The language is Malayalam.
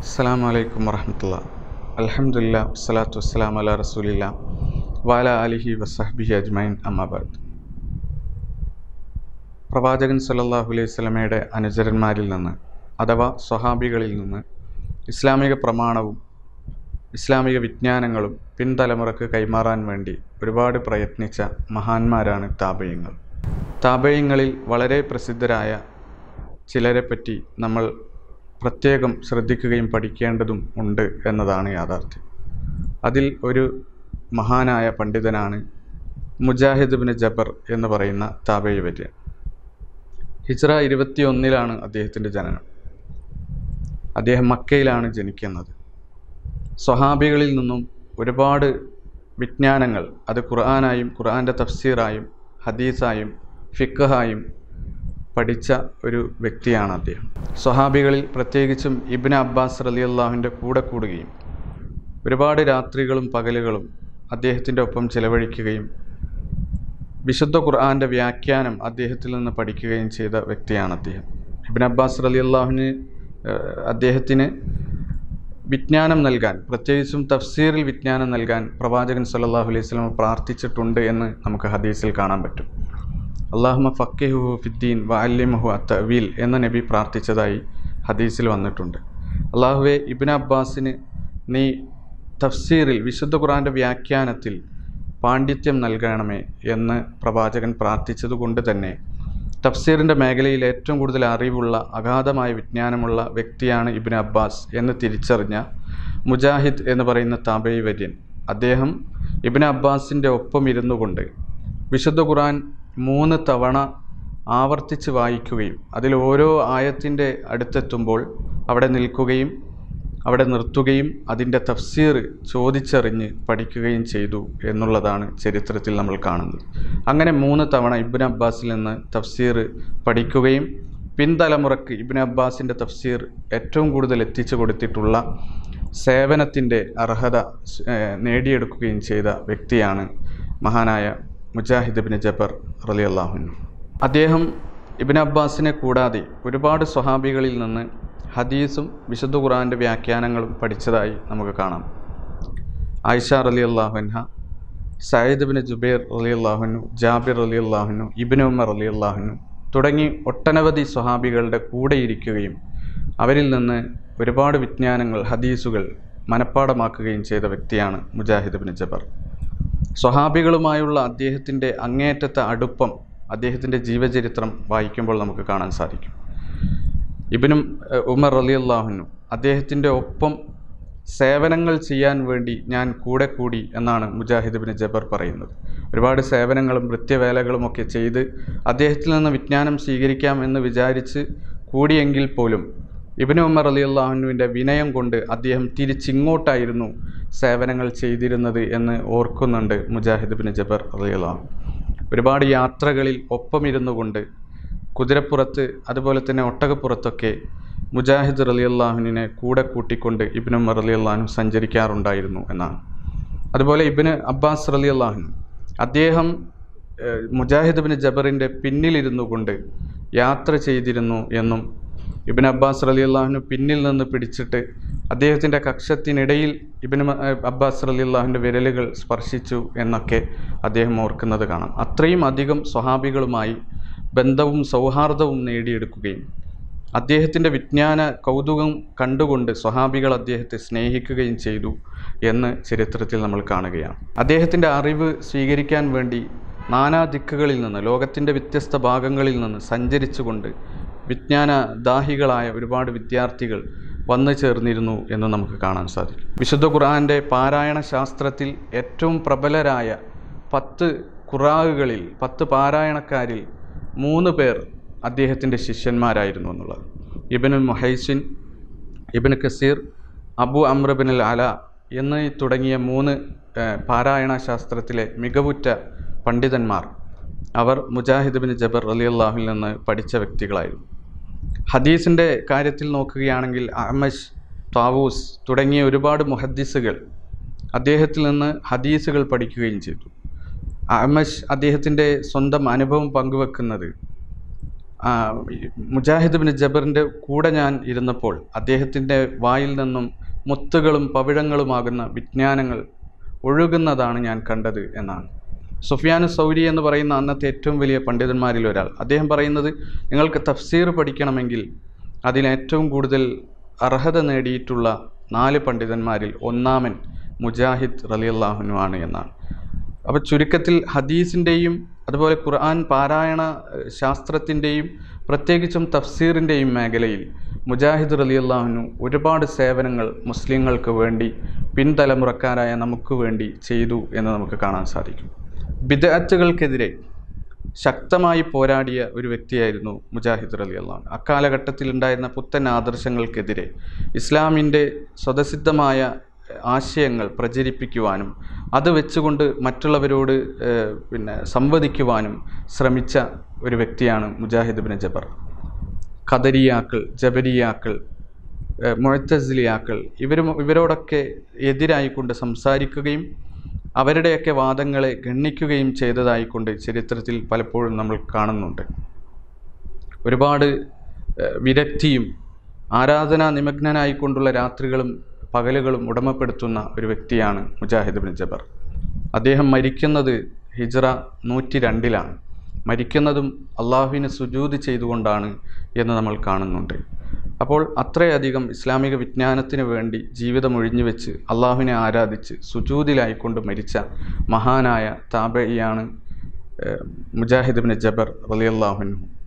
അസ്സാം വലൈക്കും വറഹമത്തുള്ള അലഹമുല്ല വസ്സലാത്തു വസ്സലാം അല റസൂലില്ല വാല അലിഹി വസഹബിഹി അജ്മൈൻ അമ്മാബാദ് പ്രവാചകൻ സല്ലല്ലാഹു അലൈഹി സ്വലമയുടെ അനുചരന്മാരിൽ നിന്ന് അഥവാ സ്വഹാബികളിൽ നിന്ന് ഇസ്ലാമിക പ്രമാണവും ഇസ്ലാമിക വിജ്ഞാനങ്ങളും പിൻതലമുറക്ക് കൈമാറാൻ വേണ്ടി ഒരുപാട് പ്രയത്നിച്ച മഹാന്മാരാണ് താപയങ്ങൾ താപയങ്ങളിൽ വളരെ പ്രസിദ്ധരായ ചിലരെപ്പറ്റി നമ്മൾ പ്രത്യേകം ശ്രദ്ധിക്കുകയും പഠിക്കേണ്ടതും ഉണ്ട് എന്നതാണ് യാഥാർത്ഥ്യം അതിൽ ഒരു മഹാനായ പണ്ഡിതനാണ് മുജാഹിദ് ബിൻ ജബർ എന്ന് പറയുന്ന താബേയി വര്യൻ ഹിജ്റ ഇരുപത്തി ഒന്നിലാണ് അദ്ദേഹത്തിൻ്റെ ജനനം അദ്ദേഹം മക്കയിലാണ് ജനിക്കുന്നത് സ്വഹാബികളിൽ നിന്നും ഒരുപാട് വിജ്ഞാനങ്ങൾ അത് ഖുർആനായും ഖുർആൻ്റെ തഫ്സീറായും ഹദീസായും ഫിക്കഹായും പഠിച്ച ഒരു വ്യക്തിയാണ് അദ്ദേഹം സ്വഹാബികളിൽ പ്രത്യേകിച്ചും ഇബിൻ അബ്ബാസ് റലി അള്ളാഹുവിൻ്റെ കൂടെ കൂടുകയും ഒരുപാട് രാത്രികളും പകലുകളും അദ്ദേഹത്തിൻ്റെ ഒപ്പം ചിലവഴിക്കുകയും വിശുദ്ധ ഖുർആൻ്റെ വ്യാഖ്യാനം അദ്ദേഹത്തിൽ നിന്ന് പഠിക്കുകയും ചെയ്ത വ്യക്തിയാണ് അദ്ദേഹം ഇബിൻ അബ്ബാസ് റലി അള്ളാഹുവിന് അദ്ദേഹത്തിന് വിജ്ഞാനം നൽകാൻ പ്രത്യേകിച്ചും തഫ്സീറിൽ വിജ്ഞാനം നൽകാൻ പ്രവാചകൻ സല്ലല്ലാഹു അലൈഹി വസല്ലം പ്രാർത്ഥിച്ചിട്ടുണ്ട് എന്ന് നമുക്ക് ഹദീസിൽ കാണാൻ പറ്റും അള്ളാഹുമ ഫക്കിഹു ഫിദ്ദീൻ വഅല്ലിമുഹു അത്തവീൽ എന്ന നബി പ്രാർത്ഥിച്ചതായി ഹദീസിൽ വന്നിട്ടുണ്ട് അള്ളാഹുവെ ഇബിൻ അബ്ബാസിന് നീ തഫ്സീറിൽ വിശുദ്ധ ഖുറാൻ്റെ വ്യാഖ്യാനത്തിൽ പാണ്ഡിത്യം നൽകണമേ എന്ന് പ്രവാചകൻ പ്രാർത്ഥിച്ചതുകൊണ്ട് തന്നെ തഫ്സീറിൻ്റെ മേഖലയിൽ ഏറ്റവും കൂടുതൽ അറിവുള്ള അഗാധമായ വിജ്ഞാനമുള്ള വ്യക്തിയാണ് ഇബിൻ അബ്ബാസ് എന്ന് തിരിച്ചറിഞ്ഞ മുജാഹിദ് എന്ന് പറയുന്ന താബയി വര്യൻ അദ്ദേഹം ഇബിൻ അബ്ബാസിൻ്റെ ഒപ്പം ഇരുന്നു കൊണ്ട് വിശുദ്ധ ഖുറാൻ മൂന്ന് തവണ ആവർത്തിച്ച് വായിക്കുകയും അതിൽ ഓരോ ആയത്തിൻ്റെ അടുത്തെത്തുമ്പോൾ അവിടെ നിൽക്കുകയും അവിടെ നിർത്തുകയും അതിൻ്റെ തഫ്സീർ ചോദിച്ചറിഞ്ഞ് പഠിക്കുകയും ചെയ്തു എന്നുള്ളതാണ് ചരിത്രത്തിൽ നമ്മൾ കാണുന്നത് അങ്ങനെ മൂന്ന് തവണ ഇബിൻ അബ്ബാസിൽ നിന്ന് തഫ്സീർ പഠിക്കുകയും പിൻതലമുറക്ക് ഇബിൻ അബ്ബാസിൻ്റെ തഫ്സീർ ഏറ്റവും കൂടുതൽ എത്തിച്ചു കൊടുത്തിട്ടുള്ള സേവനത്തിൻ്റെ അർഹത നേടിയെടുക്കുകയും ചെയ്ത വ്യക്തിയാണ് മഹാനായ മുജാഹിദ് ബിൻ ജബർ റലി അള്ളാഹുനു അദ്ദേഹം ഇബിൻ അബ്ബാസിനെ കൂടാതെ ഒരുപാട് സ്വഹാബികളിൽ നിന്ന് ഹദീസും വിശുദ്ധ ഖുറാൻ്റെ വ്യാഖ്യാനങ്ങളും പഠിച്ചതായി നമുക്ക് കാണാം ആയിഷ റലി അള്ളാഹുൻഹ സയ്യിദ് ബിൻ ജുബൈർ റലി അള്ളാഹുനു ജാബിർ റലി അള്ളാഹുനു ഇബിൻ ഉമർ റലി അള്ളാഹുനു തുടങ്ങി ഒട്ടനവധി സ്വഹാബികളുടെ കൂടെ ഇരിക്കുകയും അവരിൽ നിന്ന് ഒരുപാട് വിജ്ഞാനങ്ങൾ ഹദീസുകൾ മനഃപ്പാടമാക്കുകയും ചെയ്ത വ്യക്തിയാണ് മുജാഹിദ് ബിൻ ജബർ സ്വഹാബികളുമായുള്ള അദ്ദേഹത്തിൻ്റെ അങ്ങേയറ്റത്തെ അടുപ്പം അദ്ദേഹത്തിൻ്റെ ജീവചരിത്രം വായിക്കുമ്പോൾ നമുക്ക് കാണാൻ സാധിക്കും ഇബിനും ഉമർ അലി അള്ളാഹുനു അദ്ദേഹത്തിൻ്റെ ഒപ്പം സേവനങ്ങൾ ചെയ്യാൻ വേണ്ടി ഞാൻ കൂടെ കൂടി എന്നാണ് മുജാഹിദ് ബിൻ ജബർ പറയുന്നത് ഒരുപാട് സേവനങ്ങളും വൃത്യവേലകളും ഒക്കെ ചെയ്ത് അദ്ദേഹത്തിൽ നിന്ന് വിജ്ഞാനം സ്വീകരിക്കാം എന്ന് വിചാരിച്ച് കൂടിയെങ്കിൽ പോലും ഇബിന് ഉമർ അലി അള്ളാഹുനുവിൻ്റെ വിനയം കൊണ്ട് അദ്ദേഹം തിരിച്ചിങ്ങോട്ടായിരുന്നു സേവനങ്ങൾ ചെയ്തിരുന്നത് എന്ന് ഓർക്കുന്നുണ്ട് മുജാഹിദ് ബിൻ ജബർ അലി അള്ളാഹു ഒരുപാട് യാത്രകളിൽ ഒപ്പമിരുന്നു കൊണ്ട് കുതിരപ്പുറത്ത് അതുപോലെ തന്നെ ഒട്ടകപ്പുറത്തൊക്കെ മുജാഹിദ് റലി അള്ളാഹുവിനെ കൂടെ കൂട്ടിക്കൊണ്ട് ഇബിന് ഉമർ അലി അള്ളാഹു സഞ്ചരിക്കാറുണ്ടായിരുന്നു എന്നാണ് അതുപോലെ ഇബിന് അബ്ബാസ് റലി അള്ളാഹു അദ്ദേഹം മുജാഹിദ് ബിൻ ജബറിൻ്റെ പിന്നിലിരുന്നു കൊണ്ട് യാത്ര ചെയ്തിരുന്നു എന്നും ഇബിൻ അബ്ബാസ് റലി അള്ളാഹുവിന് പിന്നിൽ നിന്ന് പിടിച്ചിട്ട് അദ്ദേഹത്തിൻ്റെ കക്ഷത്തിനിടയിൽ ഇബിൻ അബ്ബാസ് റലി അള്ളാഹുവിൻ്റെ വിരലുകൾ സ്പർശിച്ചു എന്നൊക്കെ അദ്ദേഹം ഓർക്കുന്നത് കാണാം അത്രയും അധികം സ്വഹാബികളുമായി ബന്ധവും സൗഹാർദ്ദവും നേടിയെടുക്കുകയും അദ്ദേഹത്തിൻ്റെ വിജ്ഞാന കൗതുകം കണ്ടുകൊണ്ട് സ്വഹാബികൾ അദ്ദേഹത്തെ സ്നേഹിക്കുകയും ചെയ്തു എന്ന് ചരിത്രത്തിൽ നമ്മൾ കാണുകയാണ് അദ്ദേഹത്തിൻ്റെ അറിവ് സ്വീകരിക്കാൻ വേണ്ടി നാനാ ദിക്കുകളിൽ നിന്ന് ലോകത്തിൻ്റെ വ്യത്യസ്ത ഭാഗങ്ങളിൽ നിന്ന് സഞ്ചരിച്ചുകൊണ്ട് വിജ്ഞാന ദാഹികളായ ഒരുപാട് വിദ്യാർത്ഥികൾ വന്നു ചേർന്നിരുന്നു എന്ന് നമുക്ക് കാണാൻ സാധിക്കും വിശുദ്ധ ഖുർആൻ്റെ പാരായണ ശാസ്ത്രത്തിൽ ഏറ്റവും പ്രബലരായ പത്ത് ഖുറാവുകളിൽ പത്ത് പാരായണക്കാരിൽ മൂന്ന് പേർ അദ്ദേഹത്തിൻ്റെ ശിഷ്യന്മാരായിരുന്നു എന്നുള്ളത് ഇബിന് മുഹൈസിൻ ഇബിന് കസീർ അബു അമ്രബിൻ അൽ അല എന്ന് തുടങ്ങിയ മൂന്ന് പാരായണ ശാസ്ത്രത്തിലെ മികവുറ്റ പണ്ഡിതന്മാർ അവർ മുജാഹിദ് ബിൻ ജബർ അലി അള്ളാഹുവിൽ നിന്ന് പഠിച്ച വ്യക്തികളായിരുന്നു ഹദീസിൻ്റെ കാര്യത്തിൽ നോക്കുകയാണെങ്കിൽ അഹമ്മഷ് താവൂസ് തുടങ്ങിയ ഒരുപാട് മുഹദ്ദിസുകൾ അദ്ദേഹത്തിൽ നിന്ന് ഹദീസുകൾ പഠിക്കുകയും ചെയ്തു അഹമ്മഷ് അദ്ദേഹത്തിൻ്റെ സ്വന്തം അനുഭവം പങ്കുവെക്കുന്നത് ആ, ഈ മുജാഹിദ് ബിൻ ജബറിൻ്റെ കൂടെ ഞാൻ ഇരുന്നപ്പോൾ അദ്ദേഹത്തിൻ്റെ വായിൽ നിന്നും മുത്തുകളും പവിഴങ്ങളുമാകുന്ന വിജ്ഞാനങ്ങൾ ഒഴുകുന്നതാണ് ഞാൻ കണ്ടത് എന്നാണ് സുഫിയാൻ സൗരി എന്ന് പറയുന്ന അന്നത്തെ ഏറ്റവും വലിയ പണ്ഡിതന്മാരിൽ ഒരാൾ അദ്ദേഹം പറയുന്നത് നിങ്ങൾക്ക് തഫ്സീർ പഠിക്കണമെങ്കിൽ അതിൽ ഏറ്റവും കൂടുതൽ അർഹത നേടിയിട്ടുള്ള നാല് പണ്ഡിതന്മാരിൽ ഒന്നാമൻ മുജാഹിദ് റലിയല്ലാഹുനു ആണ് എന്നാണ് അപ്പോൾ ചുരുക്കത്തിൽ ഹദീസിൻ്റെയും അതുപോലെ ഖുർആൻ പാരായണ ഏഹ്, ശാസ്ത്രത്തിൻ്റെയും പ്രത്യേകിച്ചും തഫ്സീറിൻ്റെയും മേഖലയിൽ മുജാഹിദ് റലിയല്ലാഹുനു ഒരുപാട് സേവനങ്ങൾ മുസ്ലിങ്ങൾക്ക് വേണ്ടി പിൻതലമുറക്കാരായ നമുക്ക് വേണ്ടി ചെയ്തു എന്ന് നമുക്ക് കാണാൻ സാധിക്കും ബിദഅത്തുകൾക്കെതിരെ ശക്തമായി പോരാടിയ ഒരു വ്യക്തിയായിരുന്നു മുജാഹിദ് അലി അള്ളാഹ് അക്കാലഘട്ടത്തിൽ ഉണ്ടായിരുന്ന പുത്തൻ ആദർശങ്ങൾക്കെതിരെ ഇസ്ലാമിൻ്റെ സ്വതസിദ്ധമായ ആശയങ്ങൾ പ്രചരിപ്പിക്കുവാനും അത് വെച്ചുകൊണ്ട് മറ്റുള്ളവരോട് ഏഹ്, പിന്നെ സംവദിക്കുവാനും ശ്രമിച്ച ഒരു വ്യക്തിയാണ് മുജാഹിദ് ബിൻ ജബർ ഖദരിയാക്കൾ ജബരിയാക്കൾ ഏഹ്, മുഴത്തസിലിയാക്കൾ ഇവരും ഇവരോടൊക്കെ എതിരായിക്കൊണ്ട് സംസാരിക്കുകയും അവരുടെയൊക്കെ വാദങ്ങളെ ഗണ്ണിക്കുകയും ചെയ്തതായിക്കൊണ്ട് ചരിത്രത്തിൽ പലപ്പോഴും നമ്മൾ കാണുന്നുണ്ട് ഒരുപാട് ഏഹ്, വിരക്തിയും ആരാധനാ നിമഗ്നനായിക്കൊണ്ടുള്ള രാത്രികളും പകലുകളും ഉടമപ്പെടുത്തുന്ന ഒരു വ്യക്തിയാണ് മുജാഹിദ് ബിൻ ജബർ അദ്ദേഹം മരിക്കുന്നത് ഹിജ്റ നൂറ്റി രണ്ടിലാണ് മരിക്കുന്നതും അള്ളാഹുവിന് സുജൂത് ചെയ്തുകൊണ്ടാണ് എന്ന് നമ്മൾ കാണുന്നുണ്ട് അപ്പോൾ അത്രയധികം ഇസ്ലാമിക വിജ്ഞാനത്തിന് വേണ്ടി ജീവിതം ഒഴിഞ്ഞു വെച്ച് അള്ളാഹുവിനെ ആരാധിച്ച് സുജൂതിലായിക്കൊണ്ട് മരിച്ച മഹാനായ താബയിയാണ് ഏഹ്, മുജാഹിദ് ബിൻ ജബർ റലിയല്ലാഹുനു